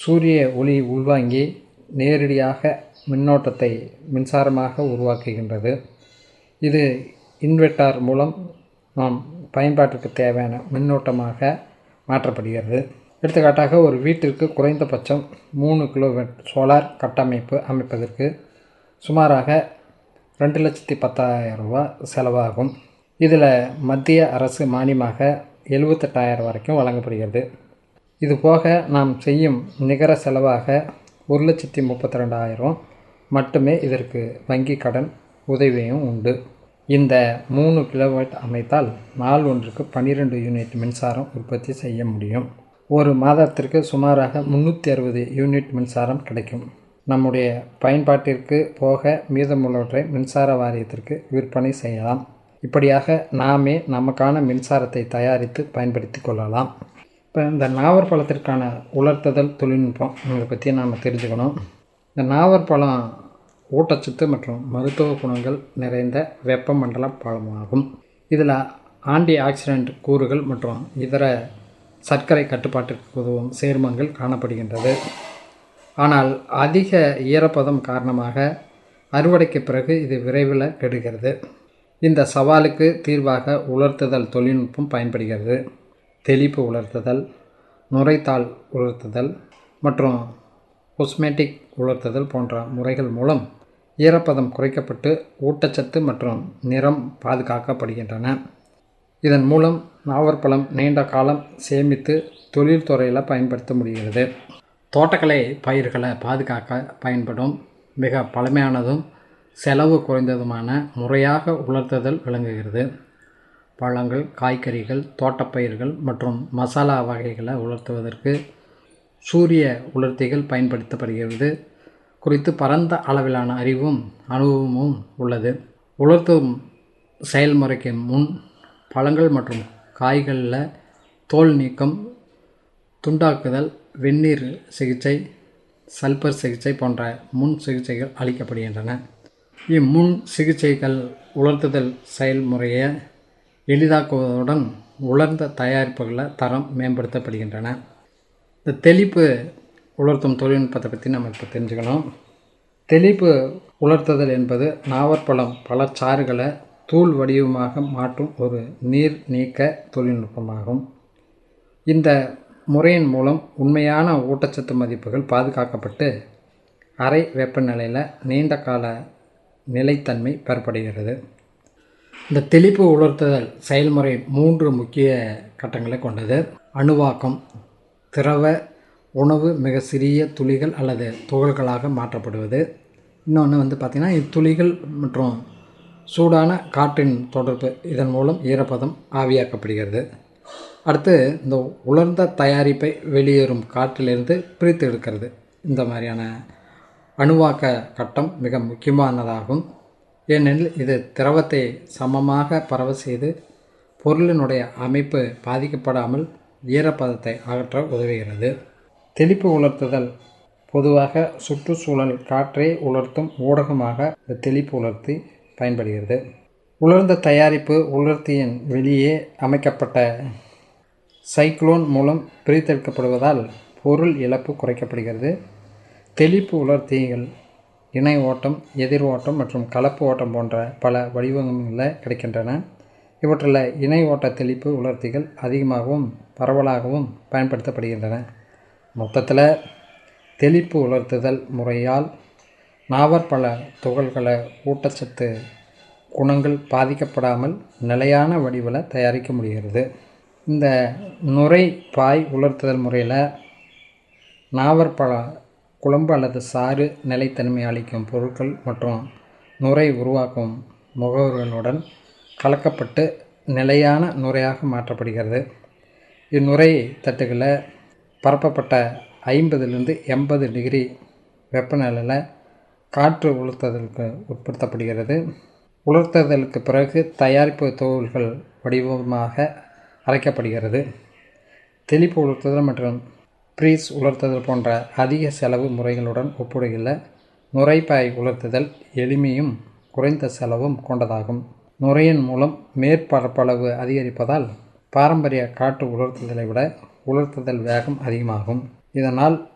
சூரிய ஒளி உள்வாங்கி நேரடியாக மின்னோட்டத்தை மின்சாரமாக உருவாக்குகின்றது இது இன்வெர்ட்டார் மூலம் நாம் பயன்பாட்டிற்கு தேவையான மின்னோட்டமாக மாற்றப்படுகிறது எடுத்துக்காட்டாக ஒரு வீட்டிற்கு குறைந்தபட்சம் மூணு கிலோவாட் சோலார் கட்டமைப்பு அமைப்பதற்கு சுமாராக ரெண்டு லட்சத்தி பத்தாயிரம் ரூபா செலவாகும் இதில் மத்திய அரசு மானியமாக எழுபத்தெட்டாயிரம் வரைக்கும் வழங்கப்படுகிறது இது போக நாம் செய்யும் நிகர செலவாக ஒரு லட்சத்தி முப்பத்தி ரெண்டாயிரம் மட்டுமே இதற்கு வங்கி கடன் உதவியும் உண்டு இந்த மூணு கிலோவாட் அமைத்தால் நாள் ஒன்றுக்கு பன்னிரெண்டு யூனிட் மின்சாரம் உற்பத்தி செய்ய முடியும் ஒரு மாதத்திற்கு சுமாராக முந்நூற்றி அறுபது யூனிட் மின்சாரம் கிடைக்கும் நம்முடைய பயன்பாட்டிற்கு போக மீதமுள்ளவற்றை மின்சார வாரியத்திற்கு விற்பனை செய்யலாம் இப்படியாக நாமே நமக்கான மின்சாரத்தை தயாரித்து பயன்படுத்தி கொள்ளலாம் இப்போ இந்த நாவற்பழத்திற்கான உலர்த்துதல் தொழில்நுட்பம் இதை பற்றி நாம் தெரிஞ்சுக்கணும் இந்த நாவற்பழம் ஊட்டச்சத்து மற்றும் மருத்துவ குணங்கள் நிறைந்த வெப்பமண்டல பழமாகும் இதில் ஆன்டி ஆக்சிடென்ட் கூறுகள் மற்றும் இதர சர்க்கரை கட்டுப்பாட்டிற்கு உதவும் சேர்மங்கள் காணப்படுகின்றது ஆனால் அதிக ஈரப்பதம் காரணமாக அறுவடைக்கு பிறகு இது விரைவில் கெடுகிறது இந்த சவாலுக்கு தீர்வாக உலர்த்துதல் தொழில்நுட்பம் பயன்படுகிறது தெளிப்பு உலர்த்துதல் நுரைத்தாள் உலர்த்துதல் மற்றும் கொஸ்மெட்டிக் உலர்த்துதல் போன்ற முறைகள் மூலம் ஈரப்பதம் குறைக்கப்பட்டு ஊட்டச்சத்து மற்றும் நிறம் பாதுகாக்கப்படுகின்றன இதன் மூலம் நாவற்பழம் நீண்ட காலம் சேமித்து தொழில்துறையில் பயன்படுத்த முடிகிறது தோட்டக்கலை பயிர்களை பாதுகாக்க பயன்படும் மிக பழமையானதும் செலவு குறைந்ததுமான முறையாக உலர்த்துதல் விளங்குகிறது பழங்கள் காய்கறிகள் தோட்டப்பயிர்கள் மற்றும் மசாலா வகைகளை உலர்த்துவதற்கு சூரிய உலர்த்திகள் பயன்படுத்தப்படுகிறது குறித்து பரந்த அளவிலான அறிவும் அனுபவமும் உள்ளது உலர்த்தும் செயல்முறைக்கு முன் பழங்கள் மற்றும் காய்களில் தோல் நீக்கம் துண்டாக்குதல் வெந்நீர் சிகிச்சை சல்பர் சிகிச்சை போன்ற முன் சிகிச்சைகள் அளிக்கப்படுகின்றன இம்முன் சிகிச்சைகள் உலர்த்துதல் செயல்முறையை எளிதாக்குவதுடன் உலர்ந்த தயாரிப்புகளை தரம் மேம்படுத்தப்படுகின்றன இந்த தெளிப்பு உலர்த்தும் தொழில்நுட்பத்தை பற்றி நம்ம இப்போ தெரிஞ்சுக்கணும் தெளிப்பு உலர்த்துதல் என்பது நாவற்பழம் பழச்சாறுகளை தூள் வடிவமாக மாற்றும் ஒரு நீர் நீக்க தொழில்நுட்பமாகும் இந்த முறையின் மூலம் உண்மையான ஊட்டச்சத்து மதிப்புகள் பாதுகாக்கப்பட்டு அறை வெப்பநிலையில் நீண்ட கால நிலைத்தன்மை பெறப்படுகிறது இந்த தெளிப்பு உலர்த்துதல் செயல்முறை மூன்று முக்கிய கட்டங்களை கொண்டது அணுவாக்கம் திரவ உணவு மிக சிறிய துளிகள் அல்லது துகள்களாக மாற்றப்படுவது இன்னொன்று வந்து பார்த்திங்கன்னா இத்துளிகள் மற்றும் சூடான காற்றின் தொடர்பு இதன் மூலம் ஈரப்பதம் ஆவியாக்கப்படுகிறது அடுத்து இந்த உலர்ந்த தயாரிப்பை வெளியேறும் காற்றிலிருந்து பிரித்து எடுக்கிறது இந்த மாதிரியான அணுவாக்க கட்டம் மிக முக்கியமானதாகும் ஏனெனில் இது திரவத்தை சமமாக பரவ செய்து பொருளினுடைய அமைப்பு பாதிக்கப்படாமல் ஈரப்பதத்தை அகற்ற உதவுகிறது தெளிப்பு உலர்த்துதல் பொதுவாக சுற்றுச்சூழல் காற்றை உலர்த்தும் ஊடகமாக இந்த தெளிப்பு உலர்த்தி பயன்படுகிறது உலர்ந்த தயாரிப்பு உலர்த்தியின் வெளியே அமைக்கப்பட்ட சைக்ளோன் மூலம் பிரித்தெடுக்கப்படுவதால் பொருள் இழப்பு குறைக்கப்படுகிறது தெளிப்பு உலர்த்திகள் இணை ஓட்டம் எதிர் ஓட்டம் மற்றும் கலப்பு ஓட்டம் போன்ற பல வடிவங்களில் கிடைக்கின்றன இவற்றில் இணை ஓட்ட தெளிப்பு உலர்த்திகள் அதிகமாகவும் பரவலாகவும் பயன்படுத்தப்படுகின்றன மொத்தத்தில் தெளிப்பு உலர்த்துதல் முறையால் நாவற்பழ துகள்களை ஊட்டச்சத்து குணங்கள் பாதிக்கப்படாமல் நிலையான வடிவில் தயாரிக்க முடிகிறது இந்த நுரை பாய் உலர்த்துதல் முறையில் நாவற்பழ குழம்பு அல்லது சாறு நிலைத்தன்மை அளிக்கும் பொருட்கள் மற்றும் நுரை உருவாக்கும் முகவர்களுடன் கலக்கப்பட்டு நிலையான நுரையாக மாற்றப்படுகிறது இந்நுரை தட்டுகளை பரப்பப்பட்ட ஐம்பதுலேருந்து எண்பது டிகிரி வெப்பநிலையில் காற்று உலர்த்துதலுக்கு உட்படுத்தப்படுகிறது உலர்த்துதலுக்கு பிறகு தயாரிப்பு தோல்கள் வடிவமாக அரைக்கப்படுகிறது தெளிப்பு உலர்த்துதல் மற்றும் ப்ரீஸ் உலர்த்துதல் போன்ற அதிக செலவு முறைகளுடன் ஒப்பிடுகையில் நுரைப்பாய் உலர்த்துதல் எளிமையும் குறைந்த செலவும் கொண்டதாகும் நுரையின் மூலம் மேற்பரப்பளவு அதிகரிப்பதால் பாரம்பரிய காற்று உலர்த்துதலை விட உலர்த்துதல் வேகம் அதிகமாகும் இதனால்